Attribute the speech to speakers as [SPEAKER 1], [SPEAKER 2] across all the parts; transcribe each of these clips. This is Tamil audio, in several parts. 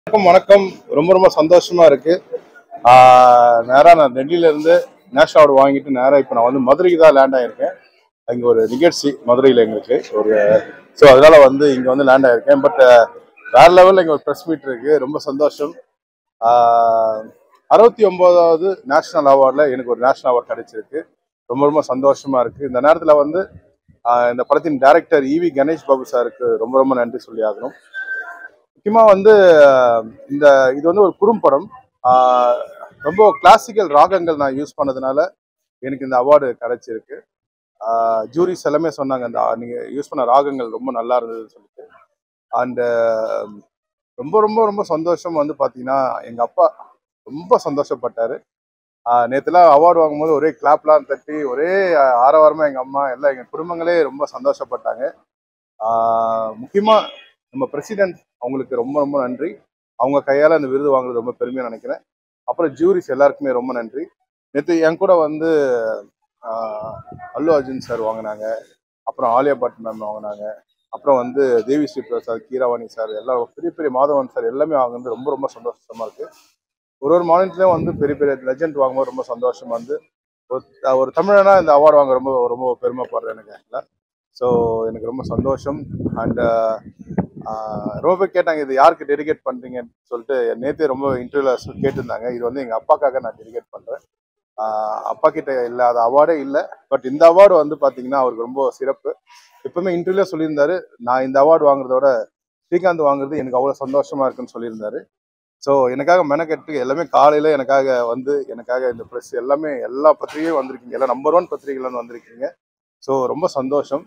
[SPEAKER 1] வணக்கம் வணக்கம் ரொம்ப ரொம்ப சந்தோஷமா இருக்கு ஆஹ் நேரா நான் டெல்லியில இருந்து நேஷனல் அவார்டு வாங்கிட்டு நேரா இப்போ நான் வந்து மதுரைக்கு தான் லேண்ட் ஆயிருக்கேன் அங்கே ஒரு நிகழ்ச்சி மதுரையில் எங்களுக்கு ஒரு ஸோ அதனால வந்து இங்கே வந்து லேண்ட் ஆயிருக்கேன் பட் வேற லெவலில் இங்கே ஒரு ப்ரெஸ் மீட் இருக்கு ரொம்ப சந்தோஷம் அறுபத்தி ஒன்பதாவது நேஷனல் அவார்டில் எனக்கு ஒரு நேஷனல் அவார்டு கிடைச்சிருக்கு ரொம்ப ரொம்ப சந்தோஷமா இருக்கு இந்த நேரத்தில் வந்து ஆஹ் இந்த படத்தின் டைரக்டர் இவி கணேஷ் பாபு சாருக்கு ரொம்ப ரொம்ப நன்றி சொல்லி ஆகணும் முக்கியமா வந்து அஹ், இந்த இது வந்து ஒரு குறும்படம் ஆஹ், ரொம்ப கிளாசிக்கல் ராகங்கள் நான் யூஸ் பண்ணதுனால எனக்கு இந்த அவார்டு கிடைச்சிருக்கு ஜூரிஸ் எல்லாமே சொன்னாங்க அந்த நீங்க யூஸ் பண்ண ராகங்கள் ரொம்ப நல்லா இருந்ததுன்னு சொல்லிட்டு அண்ட் ரொம்ப ரொம்ப ரொம்ப சந்தோஷம் வந்து பாத்தீங்கன்னா எங்க அப்பா ரொம்ப சந்தோஷப்பட்டாரு ஆஹ், நேத்துலாம் அவார்டு வாங்கும்போது ஒரே கிளாப்லாம் தட்டி ஒரே ஆஹ், ஆரவாரமா எங்க அம்மா எல்லாம் எங்க குடும்பங்களே ரொம்ப சந்தோஷப்பட்டாங்க ஆஹ், முக்கியமா நம்ம பிரசிடென்ட் அவங்களுக்கு ரொம்ப ரொம்ப நன்றி அவங்க கையால அந்த விருது வாங்குறது ரொம்ப பெருமையா நினைக்கிறேன் அப்புறம் ஜூரிஸ் எல்லாருக்குமே ரொம்ப நன்றி நேற்று என் கூட வந்து ஆஹ், அல்லு அர்ஜுன் சார் வாங்கினாங்க அப்புறம் ஆலியா பட் மேம் வாங்கினாங்க அப்புறம் வந்து தேவி ஸ்ரீ பிரசாத் கீராவாணி சார் எல்லாம் பெரிய பெரிய மாதவன் சார் எல்லாமே வாங்குறது ரொம்ப ரொம்ப சந்தோஷமா இருக்கு ஒரு ஒரு மாநிலத்திலையும் வந்து பெரிய பெரிய லெஜெண்ட் வாங்கும்போது ரொம்ப சந்தோஷமா வந்து ஒரு ஒரு தமிழனா இந்த அவார்டு வாங்க ரொம்ப ரொம்ப பெருமைப்படுறேன் எனக்கு ஆக்சுவலாக ஸோ எனக்கு ரொம்ப சந்தோஷம் அண்ட் ரொம்ப பேர் கேட்டாங்க இது யாருக்கு டெடிகேட் பண்றீங்கன்னு சொல்லிட்டு நேத்தே ரொம்ப இன்டர்வியூல கேட்டிருந்தாங்க இது வந்து எங்க அப்பாக்காக நான் டெடிகேட் பண்றேன் ஆஹ் அப்பா கிட்ட இல்லாத அவார்டே இல்லை பட் இந்த அவார்டு வந்து பாத்தீங்கன்னா அவருக்கு ரொம்ப சிறப்பு எப்பவுமே இன்டர்வியூல சொல்லியிருந்தாரு நான் இந்த அவார்டு வாங்குறதோட ஸ்ரீகாந்த் வாங்குறது எனக்கு அவ்வளோ சந்தோஷமா இருக்குன்னு சொல்லியிருந்தாரு ஸோ எனக்காக மெனக்கெட்டு எல்லாமே காலையில எனக்காக வந்து எனக்காக இந்த ப்ரெஸ் எல்லாமே எல்லா பத்திரிகையும் வந்திருக்கீங்க எல்லாம் நம்பர் ஒன் பத்திரிகைகள் வந்திருக்கீங்க ஸோ ரொம்ப சந்தோஷம்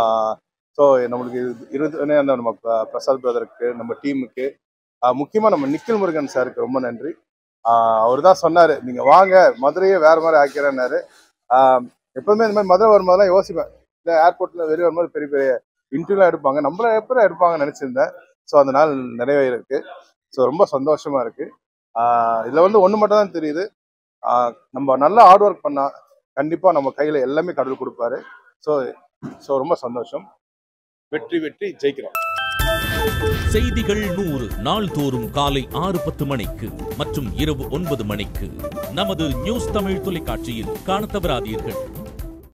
[SPEAKER 1] ஸோ நம்மளுக்கு இது- இருபது அந்த நம்ம ப- பிரசாத் பிரதருக்கு நம்ம டீமுக்கு முக்கியமாக நம்ம நிக்கில் முருகன் சாருக்கு ரொம்ப நன்றி அவர் தான் சொன்னார் நீங்கள் வாங்க மதுரையே வேற மாதிரி ஆக்கிறேன்னாரு ஆஹ் எப்பவுமே இந்த மாதிரி மதுரை வரும்போதெல்லாம் யோசிப்பேன் இந்த ஏர்போர்ட்டில் வெளியே வரும்போது பெரிய பெரிய இன்டர்வியூலாம் எடுப்பாங்க நம்மள எப்போ எடுப்பாங்கன்னு நினச்சிருந்தேன் ஸோ அந்த நாள் நிறைவேறிருக்கு ஸோ ரொம்ப சந்தோஷமா இருக்கு ஆஹ் இதுல வந்து ஒன்று மட்டும் தான் தெரியுது ஆஹ் நம்ம நல்லா ஹார்ட் ஒர்க் பண்ணா கண்டிப்பாக நம்ம கையில் எல்லாமே கடவுள் கொடுப்பாரு ஸோ ஸோ ரொம்ப சந்தோஷம் வெற்றி வெற்றி ஜெயிக்கிறோம்
[SPEAKER 2] செய்திகள் நூறு நாள்தோறும் காலை ஆறு பத்து மணிக்கு மற்றும் இரவு ஒன்பது மணிக்கு நமது நியூஸ் தமிழ் தொலைக்காட்சியில் காணத் தவறாதீர்கள்